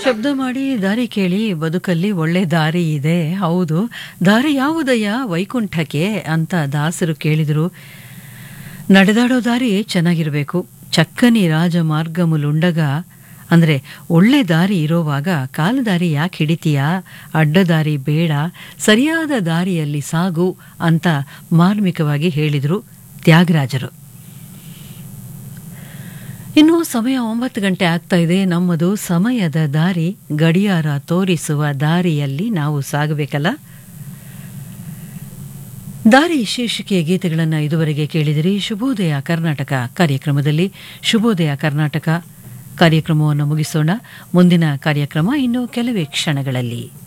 ಶಬ್ದ ಮಾಡಿ ದಾರಿ ಕೇಳಿ ಬದುಕಲ್ಲಿ ಒಳ್ಳೆ ದಾರಿ ಇದೆ ಹೌದು ದಾರಿ ಯಾವುದಯ್ಯ ವೈಕುಂಠಕ್ಕೆ ಅಂತ ದಾಸರು ಕೇಳಿದರು ನಡೆದಾಡೋ ದಾರಿ ಚೆನ್ನಾಗಿರಬೇಕು ಚಕ್ಕನಿ ರಾಜಮಾರ್ಗಮುಲುಂಡಗ ಅಂದರೆ ಒಳ್ಳೆ ದಾರಿ ಇರೋವಾಗ ಕಾಲುದಾರಿ ಯಾಕೆ ಹಿಡಿತೀಯಾ ಅಡ್ಡದಾರಿ ಬೇಡ ಸರಿಯಾದ ದಾರಿಯಲ್ಲಿ ಸಾಗು ಅಂತ ಮಾರ್ಮಿಕವಾಗಿ ಹೇಳಿದರು ತ್ಯಾಗರಾಜರು ಇನ್ನು ಸಮಯ ಒಂಬತ್ತು ಗಂಟೆ ಆಗ್ತಾ ಇದೆ ನಮ್ಮದು ಸಮಯದ ದಾರಿ ಗಡಿಯಾರ ತೋರಿಸುವ ದಾರಿಯಲ್ಲಿ ನಾವು ಸಾಗಬೇಕಲ್ಲ ದಾರಿ ಶೀರ್ಷಿಕೆಯ ಗೀತೆಗಳನ್ನು ಇದುವರೆಗೆ ಕೇಳಿದಿರಿ ಶುಭೋದಯ ಕರ್ನಾಟಕ ಕಾರ್ಯಕ್ರಮದಲ್ಲಿ ಶುಭೋದಯ ಕರ್ನಾಟಕ ಕಾರ್ಯಕ್ರಮವನ್ನು ಮುಗಿಸೋಣ ಮುಂದಿನ ಕಾರ್ಯಕ್ರಮ ಇನ್ನು ಕೆಲವೇ ಕ್ಷಣಗಳಲ್ಲಿ